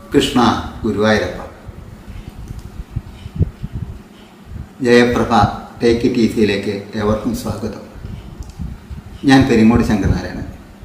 Krishna Guruvayurappa Jayaprabha take T സിയിലേക്ക് ഏവർക്കും സ്വാഗതം ഞാൻ പെരിങ്ങോട് ശങ്കരനാരായണൻ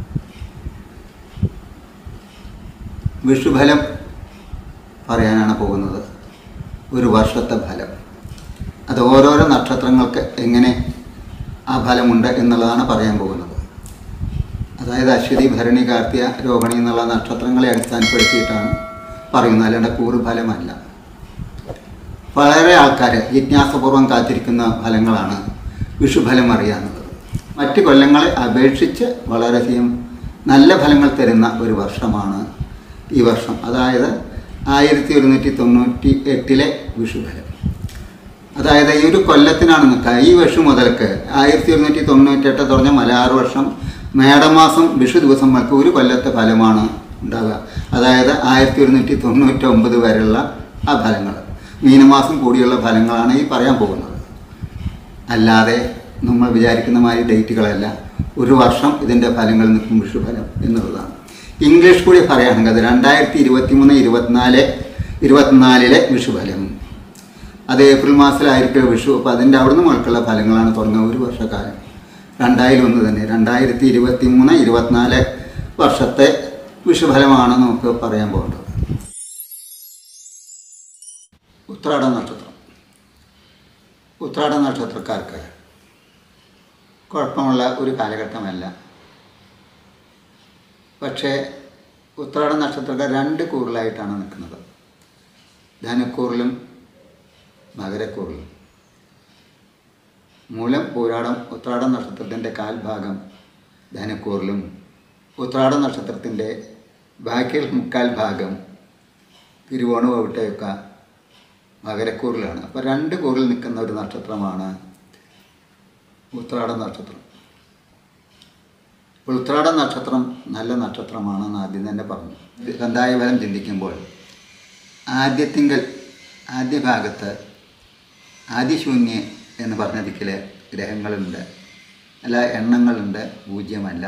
വിഷുഫലം പറയാനാണ് പോകുന്നത് ഒരു വർഷത്തെ ഫലം അത് ഓരോരോ നക്ഷത്രങ്ങൾക്ക് എങ്ങനെ ആ ഫലമുണ്ട് എന്നുള്ളതാണ് പറയാൻ പോകുന്നത് അതായത് അശ്വതി ഭരണി കാർത്തിക രോഹിണി എന്നുള്ള നക്ഷത്രങ്ങളെ അടിസ്ഥാനപ്പെടുത്തിയിട്ടാണ് പറയുന്നത് അല്ലാണ്ട് കൂറുഫലമല്ല വളരെ ആൾക്കാർ ജിജ്ഞാസപൂർവ്വം കാത്തിരിക്കുന്ന ഫലങ്ങളാണ് വിഷുഫലം അറിയാവുന്നത് മറ്റ് കൊല്ലങ്ങളെ അപേക്ഷിച്ച് വളരെയധികം നല്ല ഫലങ്ങൾ തരുന്ന ഒരു വർഷമാണ് ഈ വർഷം അതായത് ആയിരത്തി ഒരുന്നൂറ്റി തൊണ്ണൂറ്റി എട്ടിലെ വിഷുഫലം അതായത് ഈ ഒരു കൊല്ലത്തിനാണ് നിൽക്കുക ഈ വർഷം മുതൽക്ക് ആയിരത്തി ഒരുന്നൂറ്റി തൊണ്ണൂറ്റെട്ട് തുടങ്ങിയ മലയാറ് വർഷം മേടമാസം വിഷു ദിവസം മുതൽക്ക് ഒരു കൊല്ലത്തെ ഫലമാണ് ഉണ്ടാവുക അതായത് ആയിരത്തി ഒരുന്നൂറ്റി തൊണ്ണൂറ്റൊമ്പത് വരെയുള്ള ആ ഫലങ്ങൾ മീനമാസം കൂടിയുള്ള ഫലങ്ങളാണ് ഈ പറയാൻ പോകുന്നത് അല്ലാതെ നമ്മൾ വിചാരിക്കുന്ന മാതിരി ഡേറ്റുകളല്ല ഒരു വർഷം ഇതിൻ്റെ ഫലങ്ങൾ നിൽക്കും വിഷുഫലം എന്നുള്ളതാണ് ഇംഗ്ലീഷ് കൂടി പറയുകയാണെങ്കിൽ അത് രണ്ടായിരത്തി ഇരുപത്തി മൂന്ന് ഇരുപത്തിനാല് ഇരുപത്തിനാലിലെ വിഷുഫലം അത് ഏപ്രിൽ മാസത്തിലായിരിക്കും വിഷു അപ്പോൾ അതിൻ്റെ അവിടുന്ന് മുഴക്കുള്ള ഫലങ്ങളാണ് തുടങ്ങുക ഒരു വർഷക്കാലം രണ്ടായിരം ഒന്ന് തന്നെ രണ്ടായിരത്തി ഇരുപത്തി മൂന്ന് ഇരുപത്തിനാല് വർഷത്തെ വിഷുഫലമാണ് നമുക്ക് പറയാൻ പോകേണ്ടത് ഉത്രാട നക്ഷത്രം ഉത്രാട നക്ഷത്രക്കാർക്ക് കുഴപ്പമുള്ള ഒരു കാലഘട്ടമല്ല പക്ഷേ ഉത്രാട നക്ഷത്രക്കാർ രണ്ട് കൂറിലായിട്ടാണ് നിൽക്കുന്നത് ധനക്കൂറിലും മകരക്കൂറിലും മൂലം പൂരാടം ഉത്രാട നക്ഷത്രത്തിൻ്റെ കാൽഭാഗം ധനക്കൂറിലും ഉത്രാട നക്ഷത്രത്തിൻ്റെ ബാക്കിയിൽ മുക്കാൽ ഭാഗം തിരുവോണം അവിട്ടയൊക്കെ മകരക്കൂറിലാണ് അപ്പോൾ രണ്ട് കൂറിൽ നിൽക്കുന്ന ഒരു നക്ഷത്രമാണ് ഉത്രാട നക്ഷത്രം അപ്പോൾ ഉത്രാട നക്ഷത്രം നല്ല നക്ഷത്രമാണെന്ന് ആദ്യം തന്നെ പറഞ്ഞു കന്തായ ഫലം ചിന്തിക്കുമ്പോൾ ആദ്യത്തിങ്കൽ ആദ്യ ഭാഗത്ത് ആദിശൂന്യ എന്ന് പറഞ്ഞ ദിക്കിൽ ഗ്രഹങ്ങളുണ്ട് അല്ല എണ്ണങ്ങളുണ്ട് പൂജ്യമല്ല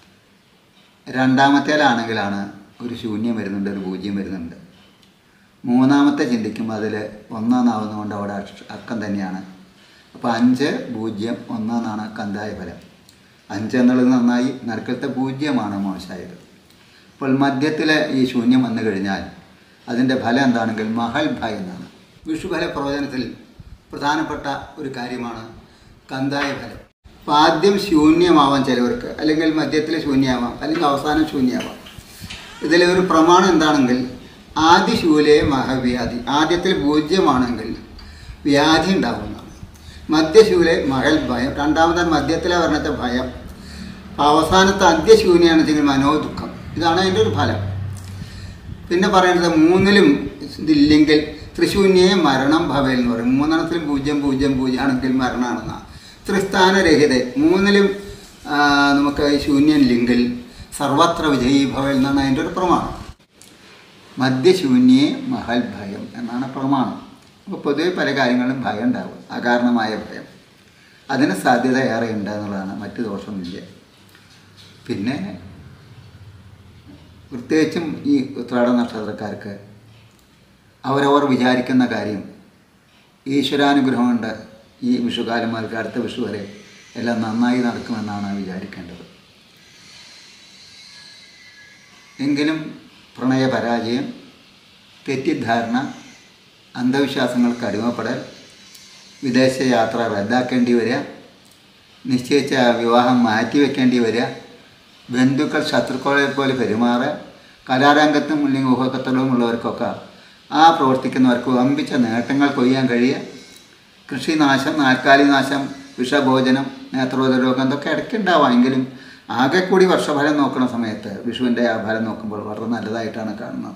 രണ്ടാമത്തേലാണെങ്കിലാണ് ഒരു ശൂന്യം വരുന്നുണ്ട് ഒരു പൂജ്യം വരുന്നുണ്ട് മൂന്നാമത്തെ ചിന്തിക്കുമ്പോൾ അതിൽ ഒന്നാന്നാവുന്നതുകൊണ്ട് അവിടെ അക്ഷ- അക്കം തന്നെയാണ് അപ്പോൾ അഞ്ച് പൂജ്യം ഒന്നാന്നാണ് കന്തായ ഫലം അഞ്ച് എന്നുള്ളത് നന്നായി നറുക്കത്തെ പൂജ്യമാണ് മോശമായത് അപ്പോൾ മധ്യത്തിൽ ഈ ശൂന്യം വന്നു കഴിഞ്ഞാൽ അതിൻ്റെ ഫലം എന്താണെങ്കിൽ മഹൽ ഭയ എന്നാണ് വിഷുഫല പ്രവചനത്തിൽ പ്രധാനപ്പെട്ട ഒരു കാര്യമാണ് കന്തായ ഫലം അപ്പോൾ ആദ്യം ശൂന്യമാവാം ചിലവർക്ക് അല്ലെങ്കിൽ മധ്യത്തിൽ ശൂന്യമാവാം അല്ലെങ്കിൽ അവസാനം ശൂന്യമാവാം ഇതിലെ ഒരു പ്രമാണം എന്താണെങ്കിൽ ആദ്യ ശൂലേ മഹവ്യാധി ആദ്യത്തിൽ പൂജ്യമാണെങ്കിൽ വ്യാധി ഉണ്ടാവുന്നതാണ് മധ്യശൂലെ മഹൽ ഭയം രണ്ടാമത്തെ മധ്യത്തിലെ വർണ്ണത്തെ ഭയം അവസാനത്തെ അന്ത്യശൂന്യാണെന്ന് വെച്ചെങ്കിൽ മനോദുഃഖം ഇതാണ് അതിൻ്റെ ഒരു ഫലം പിന്നെ പറയുന്നത് മൂന്നിലും ഇതില്ലെങ്കിൽ ത്രിശൂന്യേ മരണം ഭവൽ എന്ന് പറയും മൂന്നെണ്ണത്തിലും പൂജ്യം പൂജ്യം പൂജ്യം ആണെങ്കിൽ മരണമാണെന്നാണ് ത്രിസ്ഥാനരഹിത മൂന്നിലും ആ, നമുക്ക് ഈ ശൂന്യൻ ലിങ്കിൽ സർവത്ര വിജയീ ഭവൽ എന്നാണ് അതിൻ്റെ ഒരു പ്രമാണം മദ്യശൂന്യേ മഹൽ ഭയം എന്നാണ് പ്രമാണം അപ്പോൾ പൊതുവെ പല കാര്യങ്ങളിലും ഭയം ഉണ്ടാവും അകാരണമായ ഭയം അതിന് സാധ്യത ഏറെ ഉണ്ട് എന്നുള്ളതാണ് മറ്റു ദോഷമില്ല പിന്നെ പ്രത്യേകിച്ചും ഈ ഉത്രാട നക്ഷത്രക്കാർക്ക് അവരവർ വിചാരിക്കുന്ന കാര്യം ഈശ്വരാനുഗ്രഹം കൊണ്ട് ഈ വിഷുകാലം മുതൽക്ക് അടുത്ത വിഷു വരെ എല്ലാം നന്നായി നടക്കുമെന്നാണ് വിചാരിക്കേണ്ടത് എങ്കിലും പ്രണയപരാജയം തെറ്റിദ്ധാരണ അന്ധവിശ്വാസങ്ങൾക്ക് അടിമപ്പെടൽ വിദേശ യാത്ര റദ്ദാക്കേണ്ടി വരിക നിശ്ചയിച്ച വിവാഹം മാറ്റിവെക്കേണ്ടി വരിക ബന്ധുക്കൾ ശത്രുക്കളെ പോലെ പെരുമാറുക കലാരംഗത്തും അല്ലെങ്കിൽ ഊഹക്കത്തലും ഉള്ളവർക്കൊക്കെ ആ പ്രവർത്തിക്കുന്നവർക്ക് വമ്പിച്ച നേട്ടങ്ങൾ കൊയ്യാൻ കഴിയുക കൃഷിനാശം നാൽക്കാലി നാശം വിഷഭോജനം നേത്രോദ രോഗം ഇതൊക്കെ ഇടയ്ക്ക് ഉണ്ടാവാം എങ്കിലും ആകെ കൂടി വർഷഫലം നോക്കുന്ന സമയത്ത് വിഷുവിൻ്റെ ആ ഫലം നോക്കുമ്പോൾ വളരെ നല്ലതായിട്ടാണ് കാണുന്നത്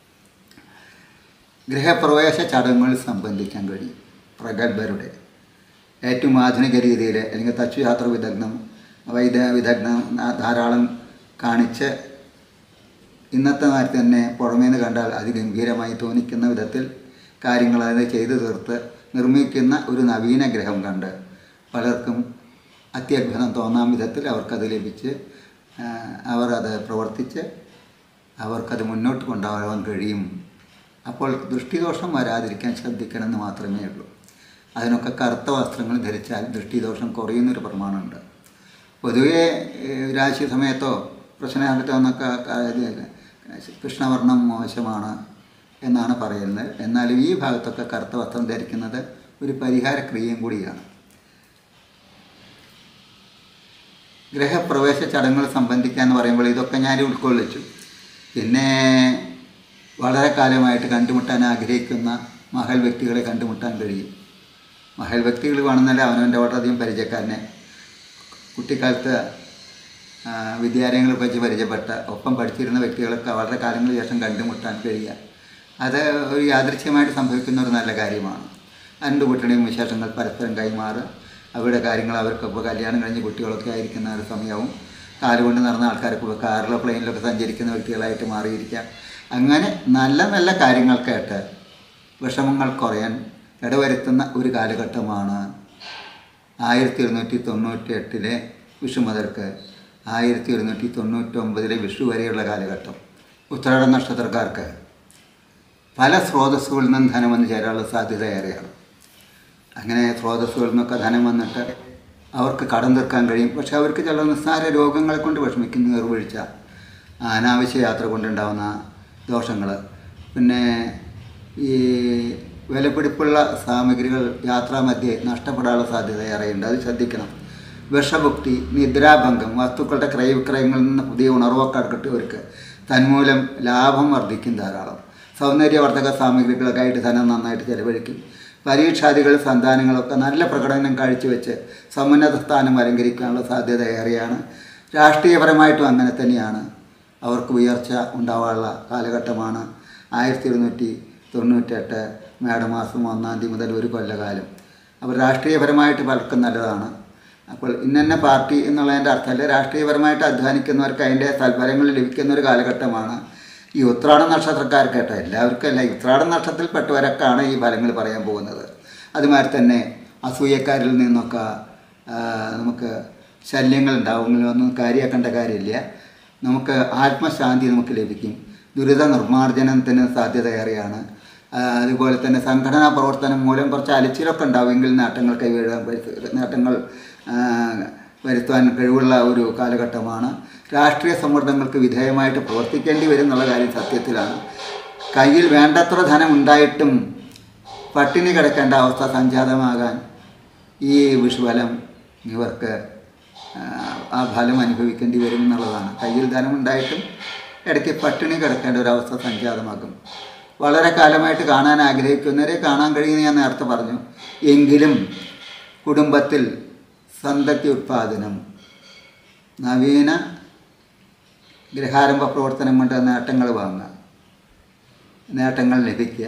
ഗൃഹപ്രവേശ ചടങ്ങുകളിൽ സംബന്ധിക്കാൻ കഴിയും പ്രഗത്ഭരുടെ ഏറ്റവും ആധുനിക രീതിയിൽ അല്ലെങ്കിൽ തച്ചുയാത്ര വിദഗ്ധം വൈദ്യ വിദഗ്ധം ആ- ധാരാളം കാണിച്ച് ഇന്നത്തെ നേരത്തെ തന്നെ പുറമേ നിന്ന് കണ്ടാൽ അതിഗംഭീരമായി തോന്നിക്കുന്ന വിധത്തിൽ കാര്യങ്ങൾ അത് ചെയ്തു തീർത്ത് നിർമ്മിക്കുന്ന ഒരു നവീന ഗ്രഹം കണ്ട് പലർക്കും അത്യത്ഭുതം തോന്നാൻ വിധത്തിൽ അവർക്കത് ലഭിച്ച് ആ, അവർ അത് പ്രവർത്തിച്ച് അവർക്കത് മുന്നോട്ട് കൊണ്ടുപോകാൻ കഴിയും അപ്പോൾ ദൃഷ്ടിദോഷം വരാതിരിക്കാൻ ശ്രദ്ധിക്കണമെന്ന് മാത്രമേ ഉള്ളൂ അതിനൊക്കെ കറുത്ത വസ്ത്രങ്ങൾ ധരിച്ചാൽ ദൃഷ്ടിദോഷം കുറയുന്നൊരു പ്രമാണമുണ്ട് പൊതുവേ ഏഹ്, രാശി സമയത്തോ പ്രശ്നകാലത്തോ എന്നൊക്കെ ക- ഇത് കൃഷ്ണവർണ്ണം മോശമാണ് എന്നാണ് പറയുന്നത് എന്നാലും ഈ ഭാഗത്തൊക്കെ കറുത്ത വസ്ത്രം ധരിക്കുന്നത് ഒരു പരിഹാര ക്രിയയും കൂടിയാണ് ഗൃഹപ്രവേശ ചടങ്ങുകൾ സംബന്ധിക്കുക എന്ന് പറയുമ്പോൾ ഇതൊക്കെ ഞാൻ ഉൾക്കൊള്ളിച്ചു പിന്നെ വളരെ കാലമായിട്ട് കണ്ടുമുട്ടാൻ ആഗ്രഹിക്കുന്ന മഹൽ വ്യക്തികളെ കണ്ടുമുട്ടാൻ കഴിയും മഹൽ വ്യക്തികൾ വേണമെന്നല്ല അവനവൻ്റെ വളരെയധികം പരിചയക്കാരനെ കുട്ടിക്കാലത്ത് ആ, വിദ്യാലയങ്ങളിൽ വെച്ച് പരിചയപ്പെട്ട ഒപ്പം പഠിച്ചിരുന്ന വ്യക്തികളൊക്കെ വളരെ കാലങ്ങൾക്ക് ശേഷം കണ്ടുമുട്ടാൻ കഴിയുക അത് ഒരു യാദൃശ്യമായിട്ട് സംഭവിക്കുന്ന ഒരു നല്ല കാര്യമാണ് രണ്ട് കുട്ടിയുടെയും വിശേഷങ്ങൾ പരസ്പരം കൈമാറുക അവരുടെ കാര്യങ്ങൾ അവർക്കൊപ്പം കല്യാണം കഴിഞ്ഞ് കുട്ടികളൊക്കെ ആയിരിക്കുന്ന ഒരു സമയവും കാലുകൊണ്ട് നടന്ന ആൾക്കാരൊക്കെ ഇപ്പോൾ കാറിലോ പ്ലെയിനിലൊക്കെ സഞ്ചരിക്കുന്ന വ്യക്തികളായിട്ട് മാറിയിരിക്കാം അങ്ങനെ നല്ല നല്ല കാര്യങ്ങൾക്കായിട്ട് വിഷമങ്ങൾ കുറയാൻ ഇടവരുത്തുന്ന ഒരു കാലഘട്ടമാണ് ആയിരത്തി ഒരുന്നൂറ്റി തൊണ്ണൂറ്റി എട്ടിലെ വിഷു മുതൽക്ക് ആയിരത്തി ഒരുന്നൂറ്റി തൊണ്ണൂറ്റൊമ്പതിലെ വിഷു വരെയുള്ള കാലഘട്ടം ഉത്രാട നക്ഷത്രക്കാർക്ക് പല സ്രോതസ്സുകളിൽ നിന്നും ധനം വന്ന് ചേരാനുള്ള സാധ്യത ഏറെയാണ് അങ്ങനെ സ്രോതസ്സുകളിൽ നിന്നൊക്കെ ധനം വന്നിട്ട് അവർക്ക് കടം തീർക്കാൻ കഴിയും പക്ഷെ അവർക്ക് ചില നിസ്സാര രോഗങ്ങളെ കൊണ്ട് വിഷമിക്കുന്ന നിർവീഴ്ച അനാവശ്യ യാത്ര കൊണ്ടുണ്ടാവുന്ന ദോഷങ്ങൾ പിന്നെ ഈ വിലപിടിപ്പുള്ള സാമഗ്രികൾ യാത്രാമധ്യേ നഷ്ടപ്പെടാനുള്ള സാധ്യത ഏറെയുണ്ട് അത് ശ്രദ്ധിക്കണം വിഷഭുക്തി നിദ്രാഭംഗം വസ്തുക്കളുടെ ക്രയവിക്രയങ്ങളിൽ നിന്ന് പുതിയ ഉണർവൊക്കെ കിട്ടിയവർക്ക് തന്മൂലം ലാഭം വർദ്ധിക്കും ധാരാളം സൗന്ദര്യവർദ്ധക സാമഗ്രികളൊക്കെ ആയിട്ട് ധനം നന്നായിട്ട് ചെലവഴിക്കും പരീക്ഷാദികൾ സന്താനങ്ങളൊക്കെ നല്ല പ്രകടനം കാഴ്ചവെച്ച് സമുന്നത സ്ഥാനം അലങ്കരിക്കാനുള്ള സാധ്യത ഏറെയാണ് രാഷ്ട്രീയപരമായിട്ടും അങ്ങനെ തന്നെയാണ് അവർക്ക് ഉയർച്ച ഉണ്ടാവാനുള്ള കാലഘട്ടമാണ് ആയിരത്തി ഇരുന്നൂറ്റി തൊണ്ണൂറ്റെട്ട് മേടമാസം ഒന്നാം തീയതി മുതൽ ഒരു കൊല്ലകാലം അപ്പോൾ രാഷ്ട്രീയപരമായിട്ട് പലർക്കും നല്ലതാണ് അപ്പോൾ ഇന്ന പാർട്ടി എന്നുള്ളതിൻ്റെ അർത്ഥമല്ല രാഷ്ട്രീയപരമായിട്ട് അധ്വാനിക്കുന്നവർക്ക് അതിൻ്റെ സൽഫലങ്ങൾ ലഭിക്കുന്ന ഒരു കാലഘട്ടമാണ് ഈ ഉത്രാട നക്ഷത്രക്കാർക്ക് കേട്ടോ എല്ലാവർക്കും അല്ല ഈ ഉത്രാട നക്ഷത്രത്തിൽപ്പെട്ടവരൊക്കെയാണ് ഈ ഫലങ്ങൾ പറയാൻ പോകുന്നത് അതുമാതിരി തന്നെ അസൂയക്കാരിൽ നിന്നൊക്കെ ആ, നമുക്ക് ശല്യങ്ങൾ ഉണ്ടാവുമെങ്കിലും ഒന്നും കാര്യമാക്കേണ്ട കാര്യമില്ല നമുക്ക് ആത്മശാന്തി നമുക്ക് ലഭിക്കും ദുരിത നിർമ്മാർജ്ജനത്തിന് സാധ്യത ഏറെയാണ് ആ, അതുപോലെ തന്നെ സംഘടനാ പ്രവർത്തനം മൂലം കുറച്ച് അലച്ചിലൊക്കെ ഉണ്ടാവുമെങ്കിൽ നേട്ടങ്ങൾ കൈവീഴാൻ പരി- നേട്ടങ്ങൾ ആ, വരുത്തുവാൻ കഴിവുള്ള ഒരു കാലഘട്ടമാണ് രാഷ്ട്രീയ സമ്മർദ്ദങ്ങൾക്ക് വിധേയമായിട്ട് പ്രവർത്തിക്കേണ്ടി വരും എന്നുള്ള കാര്യം സത്യത്തിലാണ് കയ്യിൽ വേണ്ടത്ര ധനം ഉണ്ടായിട്ടും പട്ടിണി കിടക്കേണ്ട അവസ്ഥ സംജാതമാകാൻ ഈ വിഷുഫലം ഇവർക്ക് ആ, ആ ഫലം അനുഭവിക്കേണ്ടി വരും എന്നുള്ളതാണ് കയ്യിൽ ധനമുണ്ടായിട്ടും ഇടയ്ക്ക് പട്ടിണി കിടക്കേണ്ട ഒരു അവസ്ഥ സംജാതമാകും വളരെ കാലമായിട്ട് കാണാൻ ആഗ്രഹിക്കുന്നവരെ കാണാൻ കഴിയുമെന്ന് ഞാൻ നേരത്തെ പറഞ്ഞു എങ്കിലും കുടുംബത്തിൽ സന്തതി ഉത്പാദനം നവീന ഗൃഹാരംഭ പ്രവർത്തനം കൊണ്ട് നേട്ടങ്ങൾ വാങ്ങുക നേട്ടങ്ങൾ ലഭിക്കുക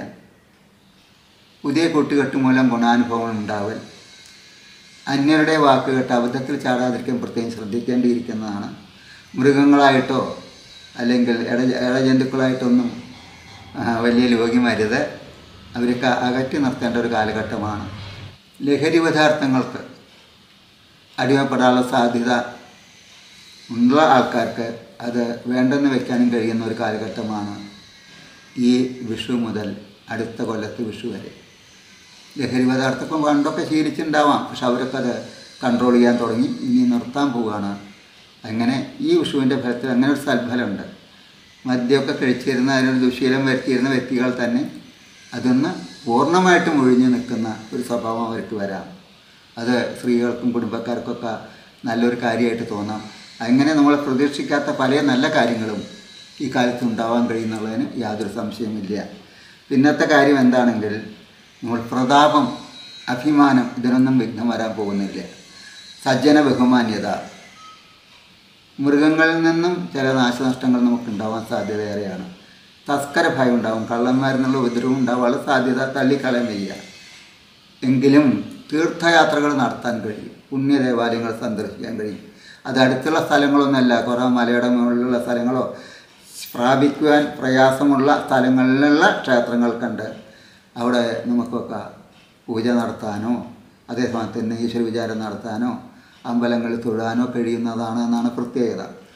പുതിയ കൂട്ടുകെട്ട് മൂലം ഗുണാനുഭവങ്ങൾ ഉണ്ടാവൽ അന്യരുടെ വാക്ക് കേട്ട് അബദ്ധത്തിൽ ചാടാതിരിക്കാൻ പ്രത്യേകം ശ്രദ്ധിക്കേണ്ടിയിരിക്കുന്നതാണ് മൃഗങ്ങളായിട്ടോ അല്ലെങ്കിൽ ഇട ഇടജന്തുക്കളായിട്ടൊന്നും ആ, വലിയ ലോകിമരുത് അവരൊക്കെ അകറ്റി നിർത്തേണ്ട ഒരു കാലഘട്ടമാണ് ലഹരി പദാർത്ഥങ്ങൾക്ക് അടിമപ്പെടാനുള്ള സാധ്യത ഉള്ള ആൾക്കാർക്ക് അത് വേണ്ടെന്ന് വെക്കാനും കഴിയുന്ന ഒരു കാലഘട്ടമാണ് ഈ വിഷു മുതൽ അടുത്ത കൊല്ലത്ത് വിഷു വരെ ലഹരി പദാർത്ഥം പണ്ടൊക്കെ ശീലിച്ചിട്ടുണ്ടാവാം പക്ഷെ അവരൊക്കെ അത് കൺട്രോൾ ചെയ്യാൻ തുടങ്ങി ഇനി നിർത്താൻ പോവുകയാണ് അങ്ങനെ ഈ വിഷുവിൻ്റെ ഫലത്തിൽ അങ്ങനെ ഒരു സൽഫലമുണ്ട് മദ്യമൊക്കെ കഴിച്ചിരുന്ന അതിനൊരു ദുശീലം വരുത്തിയിരുന്ന വ്യക്തികൾ തന്നെ അതൊന്ന് പൂർണ്ണമായിട്ടും ഒഴിഞ്ഞു നിൽക്കുന്ന ഒരു സ്വഭാവം അവർക്ക് വരാം അത് സ്ത്രീകൾക്കും കുടുംബക്കാർക്കൊക്കെ നല്ലൊരു കാര്യമായിട്ട് തോന്നാം അങ്ങനെ നമ്മൾ പ്രതീക്ഷിക്കാത്ത പല നല്ല കാര്യങ്ങളും ഈ കാലത്ത് ഉണ്ടാവാൻ കഴിയുന്നുള്ളതിന് യാതൊരു സംശയമില്ല പിന്നത്തെ കാര്യം എന്താണെങ്കിൽ നമ്മൾ പ്രതാപം അഭിമാനം ഇതിനൊന്നും വിഘ്നം വരാൻ പോകുന്നില്ല സജ്ജന ബഹുമാന്യത മൃഗങ്ങളിൽ നിന്നും ചില നാശനഷ്ടങ്ങൾ നമുക്ക് ഉണ്ടാവാൻ സാധ്യത ഏറെയാണ് തസ്കര ഭയം ഉണ്ടാവും കള്ളന്മാരെന്നുള്ള ഉപദ്രവം ഉണ്ടാവാനുള്ള സാധ്യത തള്ളിക്കളയാൻ വയ്യ എങ്കിലും തീർത്ഥയാത്രകൾ നടത്താൻ കഴിയും പുണ്യദേവാലയങ്ങൾ സന്ദർശിക്കാൻ കഴിയും അത് അടുത്തുള്ള സ്ഥലങ്ങളൊന്നുമല്ല കുറേ മലയുടെ മുകളിലുള്ള സ്ഥലങ്ങളോ പ്രാപിക്കുവാൻ പ്രയാസമുള്ള സ്ഥലങ്ങളിലുള്ള ക്ഷേത്രങ്ങൾ കണ്ട് അവിടെ നമുക്കൊക്കെ പൂജ നടത്താനോ അതേസമയത്ത് തന്നെ ഈശ്വര വിചാരം നടത്താനോ അമ്പലങ്ങളിൽ തൊഴാനോ കഴിയുന്നതാണ് എന്നാണ് പ്രത്യേകത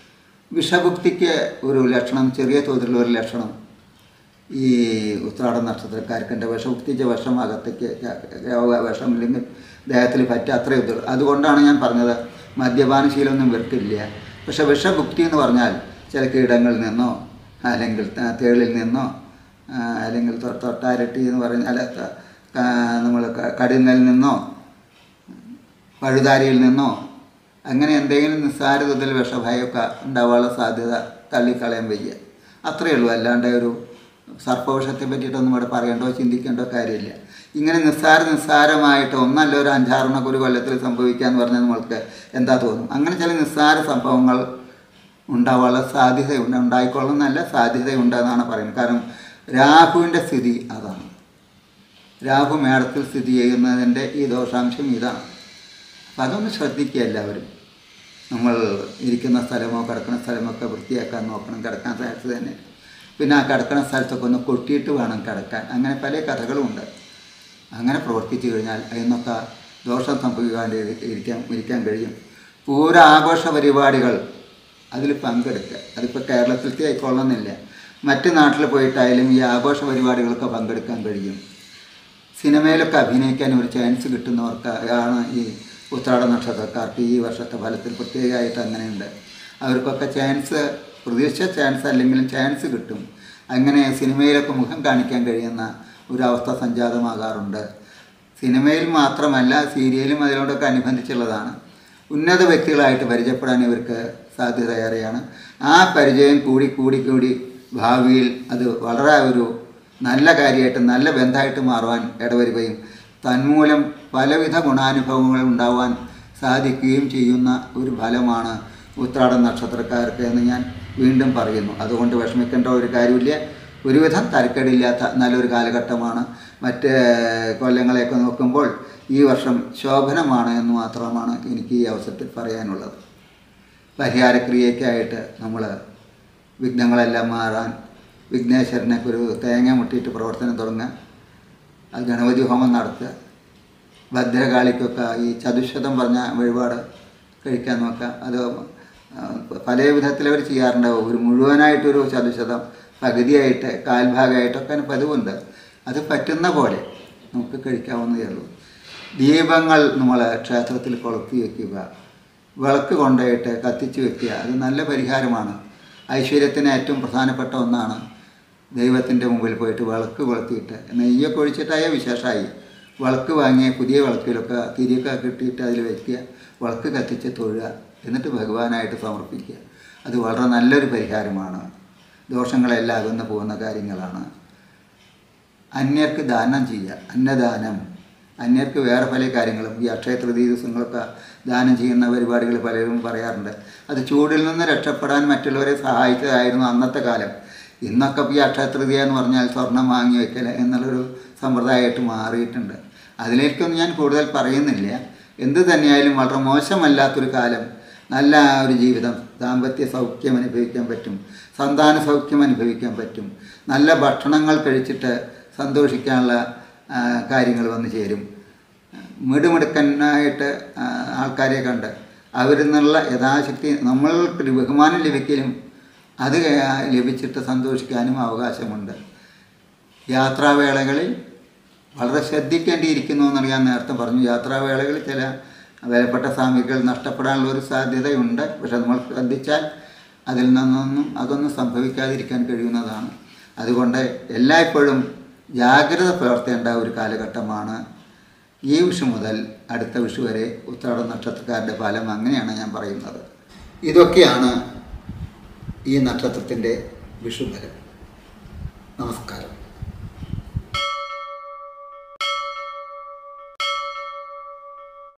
വിഷഭുക്തിക്ക് ഒരു ലക്ഷണം ചെറിയ തോതിലുള്ള ഒരു ലക്ഷണം ഈ ഉത്രാട നക്ഷത്രക്കാർക്ക് എൻ്റെ വിഷഭുക്തിച്ച വിഷം അകത്തേക്ക് രോഗ വിഷമില്ലെങ്കിൽ ദേഹത്തിൽ പറ്റുക അത്രയേ ഉള്ളൂ അതുകൊണ്ടാണ് ഞാൻ പറഞ്ഞത് മദ്യപാനശീലമൊന്നും ഇവർക്കില്ല പക്ഷെ വിഷഭുക്തി എന്ന് പറഞ്ഞാൽ ചില കീടങ്ങളിൽ നിന്നോ അല്ലെങ്കിൽ ത- തേളിൽ നിന്നോ ആ, അല്ലെങ്കിൽ തൊ- തൊട്ടാരട്ടി എന്ന് പറഞ്ഞാൽ നമ്മൾ കടിന്നലിൽ നിന്നോ പഴുതാരിയിൽ നിന്നോ അങ്ങനെ എന്തെങ്കിലും നിസ്സാര തോതിൽ വിഷഭയമൊക്കെ ഉണ്ടാവാനുള്ള സാധ്യത തള്ളിക്കളയാൻ വയ്യ അത്രയേ ഉള്ളൂ അല്ലാണ്ട് ഒരു സർപ്പവിഷത്തെ പറ്റിയിട്ടൊന്നും ഇവിടെ പറയേണ്ടോ ചിന്തിക്കേണ്ടോ കാര്യമില്ല ഇങ്ങനെ നിസ്സാര നിസ്സാരമായിട്ട് ഒന്നല്ല ഒരു അഞ്ചാറെണ്ണൊക്കെ ഒരു കൊല്ലത്തിൽ സംഭവിക്കാന്ന് പറഞ്ഞാൽ നമ്മൾക്ക് എന്താ തോന്നും അങ്ങനെ ചില നിസ്സാര സംഭവങ്ങൾ ഉണ്ടാവാനുള്ള സാധ്യതയുണ്ട് ഉണ്ടായിക്കൊള്ളുന്നല്ല സാധ്യതയുണ്ടെന്നാണ് പറയുന്നത് കാരണം രാഹുവിൻ്റെ സ്ഥിതി അതാണ് രാഹു മേടത്തിൽ സ്ഥിതി ചെയ്യുന്നതിൻ്റെ ഈ ദോഷാംശം ഇതാണ് അപ്പം അതൊന്ന് ശ്രദ്ധിക്കുക എല്ലാവരും നമ്മൾ ഇരിക്കുന്ന സ്ഥലമോ കിടക്കുന്ന സ്ഥലമൊക്കെ വൃത്തിയാക്കാൻ നോക്കണം കിടക്കാൻ സ്ഥലത്ത് തന്നെ പിന്നെ ആ കിടക്കുന്ന സ്ഥലത്തൊക്കെ ഒന്ന് കൊട്ടിയിട്ട് വേണം കിടക്കാൻ അങ്ങനെ പല കഥകളുമുണ്ട് അങ്ങനെ പ്രവർത്തിച്ചു കഴിഞ്ഞാൽ അതിനൊക്കെ ദോഷം സംഭവിക്കാണ്ട് ഇരി- ഇരിക്കാൻ ഇരിക്കാൻ കഴിയും പൂര ആഘോഷ പരിപാടികൾ അതിൽ പങ്കെടുക്കുക അതിപ്പോൾ കേരളത്തിലത്തെ ആയിക്കൊള്ളുന്നില്ല മറ്റു നാട്ടിൽ പോയിട്ടായാലും ഈ ആഘോഷ പരിപാടികളൊക്കെ പങ്കെടുക്കാൻ കഴിയും സിനിമയിലൊക്കെ അഭിനയിക്കാൻ ഒരു ചാൻസ് കിട്ടുന്നവർക്ക് ആണ് ഈ ഉത്രാട നക്ഷത്രക്കാർക്ക് ഈ വർഷത്തെ ഫലത്തിൽ പ്രത്യേകമായിട്ട് അങ്ങനെയുണ്ട് അവർക്കൊക്കെ ചാൻസ് പ്രതീക്ഷിച്ച ചാൻസ് അല്ലെങ്കിലും ചാൻസ് കിട്ടും അങ്ങനെ സിനിമയിലൊക്കെ മുഖം കാണിക്കാൻ കഴിയുന്ന ഒരവസ്ഥ സംജാതമാകാറുണ്ട് സിനിമയിൽ മാത്രമല്ല സീരിയലും അതിനോടൊക്കെ അനുബന്ധിച്ചുള്ളതാണ് ഉന്നത വ്യക്തികളായിട്ട് പരിചയപ്പെടാൻ ഇവർക്ക് സാധ്യത ഏറെയാണ് ആ പരിചയം കൂടി കൂടി കൂടി ഭാവിയിൽ അത് വളരെ ഒരു നല്ല കാര്യമായിട്ട് നല്ല ബന്ധമായിട്ട് മാറുവാൻ ഇടവരുകയും തന്മൂലം പലവിധ ഗുണാനുഭവങ്ങൾ ഉണ്ടാവാൻ സാധിക്കുകയും ചെയ്യുന്ന ഒരു ഫലമാണ് ഉത്രാട നക്ഷത്രക്കാർക്ക് എന്ന് ഞാൻ വീണ്ടും പറയുന്നു അതുകൊണ്ട് വിഷമിക്കേണ്ട ഒരു കാര്യമില്ല ഒരുവിധം തരക്കേടില്ലാത്ത നല്ലൊരു കാലഘട്ടമാണ് മറ്റ് കൊല്ലങ്ങളെയൊക്കെ നോക്കുമ്പോൾ ഈ വർഷം ശോഭനമാണ് എന്ന് മാത്രമാണ് എനിക്ക് ഈ അവസരത്തിൽ പറയാനുള്ളത് പരിഹാരക്രിയയ്ക്കായിട്ട് നമ്മൾ വിഘ്നങ്ങളെല്ലാം മാറാൻ വിഘ്നേശ്വരനൊക്കെ ഒരു തേങ്ങ മുട്ടിയിട്ട് പ്രവർത്തനം തുടങ്ങുക അത് ഗണപതി ഹോമം നടത്തുക ഭദ്രകാളിക്കൊക്കെ ഈ ചതുശതം പറഞ്ഞ വഴിപാട് കഴിക്കാൻ നോക്കുക അത് ആ, പല വിധത്തിൽ അവർ ചെയ്യാറുണ്ടാവും ഒരു മുഴുവനായിട്ടൊരു ചതുശതം പകുതിയായിട്ട് കാൽഭാഗമായിട്ടൊക്കെ അതിന് പതിവുണ്ട് അത് പറ്റുന്ന പോലെ നമുക്ക് കഴിക്കാവുന്നതേ ഉള്ളൂ ദീപങ്ങൾ നമ്മൾ ക്ഷേത്രത്തിൽ കൊളുത്തി വയ്ക്കുക വിളക്ക് കൊണ്ടുപോയിട്ട് കത്തിച്ച് വെക്കുക അത് നല്ല പരിഹാരമാണ് ഐശ്വര്യത്തിന് ഏറ്റവും പ്രധാനപ്പെട്ട ഒന്നാണ് ദൈവത്തിൻ്റെ മുമ്പിൽ പോയിട്ട് വിളക്ക് കൊളുത്തിയിട്ട് നെയ്യൊക്കെ ഒഴിച്ചിട്ടായ വിശേഷമായി വിളക്ക് വാങ്ങിയ പുതിയ വിളക്കിലൊക്കെ തിരിയൊക്കെ കിട്ടിയിട്ട് അതിൽ വയ്ക്കുക വിളക്ക് കത്തിച്ച് തൊഴുക എന്നിട്ട് ഭഗവാനായിട്ട് സമർപ്പിക്കുക അത് വളരെ നല്ലൊരു പരിഹാരമാണ് ദോഷങ്ങളെല്ലാം അകന്നു പോകുന്ന കാര്യങ്ങളാണ് അന്യർക്ക് ദാനം ചെയ്യുക അന്നദാനം അന്യർക്ക് വേറെ പല കാര്യങ്ങളും ഈ അക്ഷയ തൃതീയ ദിവസങ്ങളൊക്കെ ദാനം ചെയ്യുന്ന പരിപാടികൾ പലരും പറയാറുണ്ട് അത് ചൂടിൽ നിന്ന് രക്ഷപ്പെടാൻ മറ്റുള്ളവരെ സഹായിച്ചതായിരുന്നു അന്നത്തെ കാലം ഇന്നൊക്കെ ഈ അക്ഷയ തൃതീയ എന്ന് പറഞ്ഞാൽ സ്വർണം വാങ്ങി വെക്കൽ എന്നുള്ളൊരു സമ്പ്രദായമായിട്ട് മാറിയിട്ടുണ്ട് അതിലേക്കൊന്നും ഞാൻ കൂടുതൽ പറയുന്നില്ല എന്ത് തന്നെയായാലും വളരെ മോശമല്ലാത്തൊരു കാലം നല്ല ഒരു ജീവിതം ദാമ്പത്യ സൗഖ്യം അനുഭവിക്കാൻ പറ്റും സന്താന സൗഖ്യം അനുഭവിക്കാൻ പറ്റും നല്ല ഭക്ഷണങ്ങൾ കഴിച്ചിട്ട് സന്തോഷിക്കാനുള്ള കാര്യങ്ങൾ വന്നു ചേരും മിടുമിടുക്കനായിട്ട് ആ, ആൾക്കാരെ കണ്ട് അവരിൽ നിന്നുള്ള യഥാശക്തി നമ്മൾക്ക് ഒരു ബഹുമാനം ലഭിക്കലും അത് ആ, ലഭിച്ചിട്ട് സന്തോഷിക്കാനും അവകാശമുണ്ട് യാത്രാവേളകളിൽ വളരെ ശ്രദ്ധിക്കേണ്ടിയിരിക്കുന്നു എന്ന് ഞാൻ നേരത്തെ പറഞ്ഞു യാത്രാവേളകളിൽ ചില വിലപ്പെട്ട സാമഗ്രികൾ നഷ്ടപ്പെടാനുള്ള ഒരു സാധ്യതയുണ്ട് പക്ഷെ നമ്മൾ ശ്രദ്ധിച്ചാൽ അതിൽ നിന്നൊന്നും അതൊന്നും സംഭവിക്കാതിരിക്കാൻ കഴിയുന്നതാണ് അതുകൊണ്ട് എല്ലായ്പ്പോഴും ജാഗ്രത പുലർത്തേണ്ട ഒരു കാലഘട്ടമാണ് ഈ വിഷു മുതൽ അടുത്ത വിഷു വരെ ഉത്രാട നക്ഷത്രക്കാരുടെ ഫലം അങ്ങനെയാണ് ഞാൻ പറയുന്നത് ഇതൊക്കെയാണ് ഈ നക്ഷത്രത്തിൻ്റെ വിഷുഫലം നമസ്കാരം